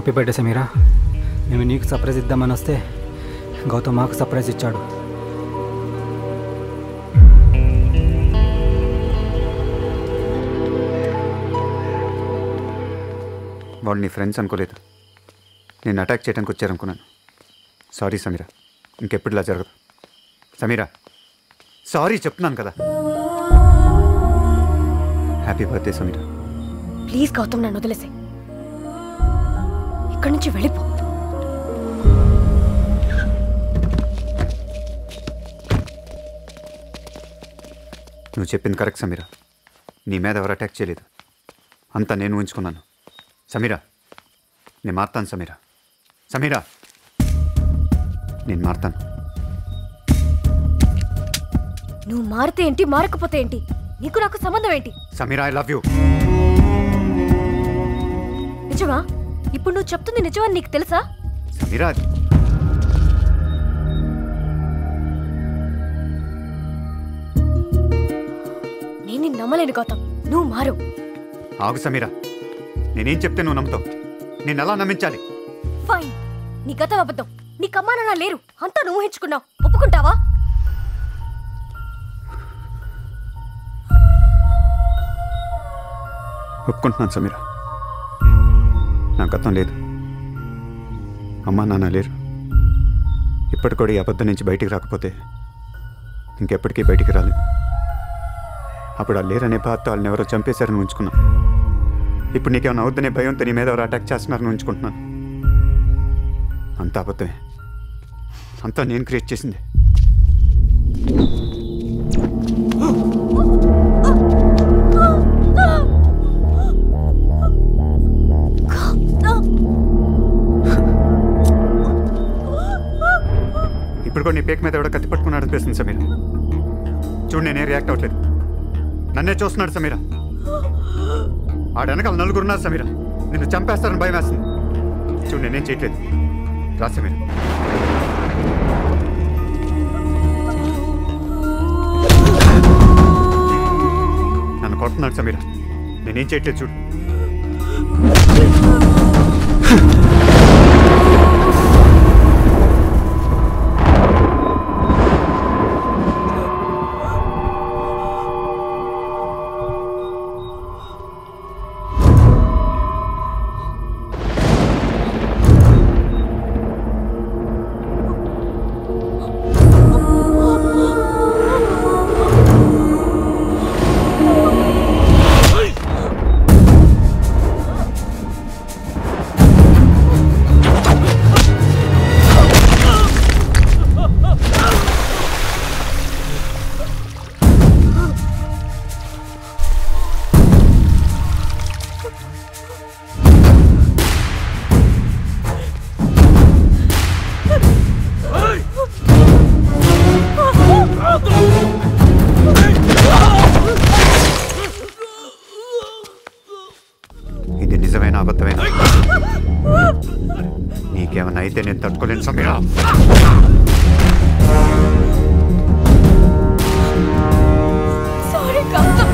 happy birthday Sameera మేము నీకు surprise ఇద్దామని వస్తే గౌతమ్ మాకు సర్ప్రైజ్ ఇచ్చాడు వాళ్ళు నీ ఫ్రెండ్స్ అనుకోలేదు నేను అటాక్ చేయడానికి వచ్చారనుకున్నాను సారీ సమీరా ఇంకెప్పుడు ఇలా జరగదు సమీరా సారీ చెప్తున్నాను కదా happy birthday Sameera please Gautam నన్ను వదిలేసే ఇక్కడి నుంచి వెళ్ళిపో నువ్వు చెప్పింది కరెక్ట్ సమీరా నీ మీద ఎవరు అటాక్ చేయలేదు అంతా నేను ఊహించుకున్నాను సమీరా నేను మారుతాను సమీరా సమీరా నేను మారుతాను నువ్వు మారితే ఏంటి మారకపోతే ఏంటి నీకు నాకు సంబంధం ఏంటి సమీరా ఐ లవ్ యూ నిజమా ఇప్పుడు నువ్వు చెప్తుంది నిజమని నీకు తెలుసా సమీరా నేను నిన్ను నమ్మలేను గౌతమ్ నువ్వు మారు ఆగు సమీరా నేనేం చెప్తే నువ్వు నమ్ముతావు నేను ఎలా నమ్మించాలి ఫైన్ నీ గతం అబద్ధం నీ కమ్మానన్నా లేరు అంతా నువ్వు ఊహించుకున్నావు ఒప్పుకుంటావా ఒప్పుకుంటున్నాను సమీరా నా గతం లేదు అమ్మా నాన్న లేరు ఇప్పటి కూడా ఈ అబద్ధం నుంచి బయటికి రాకపోతే ఇంకెప్పటికీ బయటికి రాలేదు అప్పుడు ఆ లేరనే బాధతో వాళ్ళని ఎవరో చంపేశారని ఉంచుకున్నా ఇప్పుడు నీకేమైనా అవుద్దనే భయంతో నీ మీద ఎవరు అటాక్ చేస్తున్నారని ఉంచుకుంటున్నాను అంతా అబద్ధమే అంతా నేను క్రియేట్ చేసింది ఇప్పుడు కూడా నీ పేక మీద ఎవడో కత్తి పట్టుకున్నాడు అనిపిస్తుంది సమీర చూడు నేనే రియాక్ట్ అవ్వట్లేదు నన్నే చూస్తున్నాడు సమీర ఆడ వెనకాల నలుగురు ఉన్నారు సమీర నిన్ను చంపేస్తారని భయం వేస్తుంది చూడు నేనేం చేయట్లేదు రా సమీర నన్ను కొడుతున్నాడు సమీర నేనేం చేయట్లేదు చూడు ఇది నిజమైన అబద్ధమైన నీకేమైనా అయితే నేను తట్టుకోలేను సమీరా సారీ గౌతమ్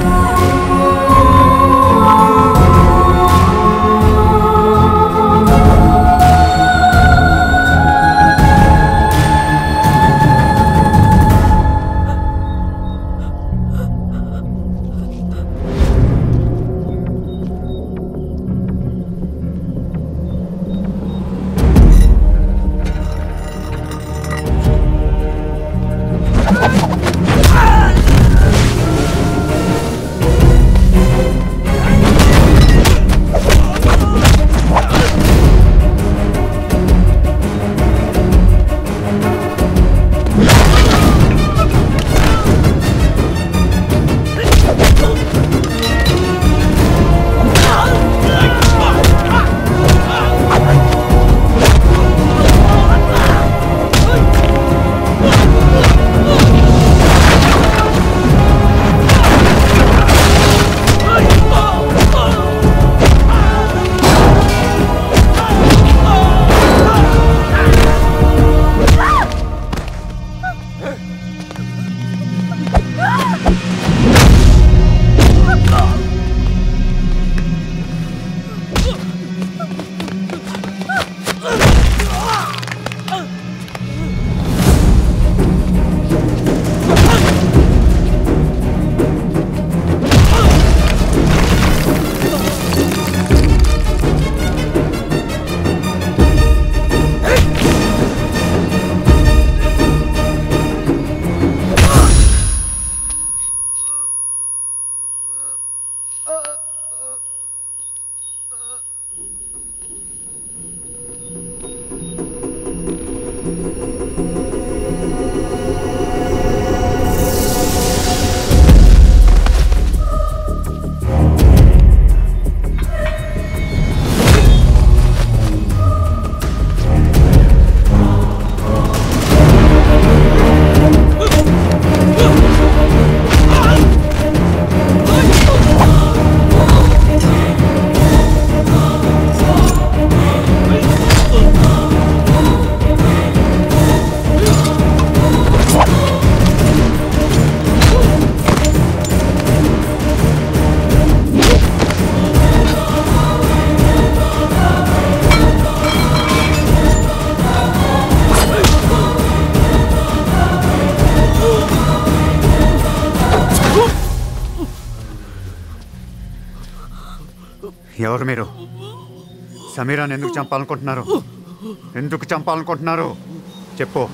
ఎవరు మీరు సమీరాన్ని ఎందుకు చంపాలనుకుంటున్నారు ఎందుకు చంపాలనుకుంటున్నారు చెప్పు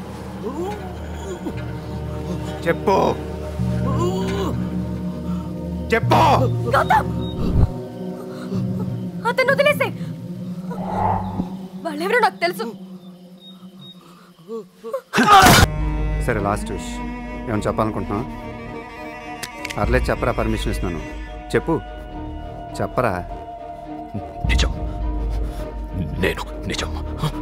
చెప్పు చెప్పు గౌతమ్ అతను వదిలేసే వాళ్ళెవరో నాకు తెలుసు సరే లాస్ట్ విష్ ఏమైనా చెప్పాలనుకుంటున్నా పర్లేదు చెప్పరా పర్మిషన్ ఇస్తున్నాను చెప్పు చెప్పరా నిజం నేను నిజం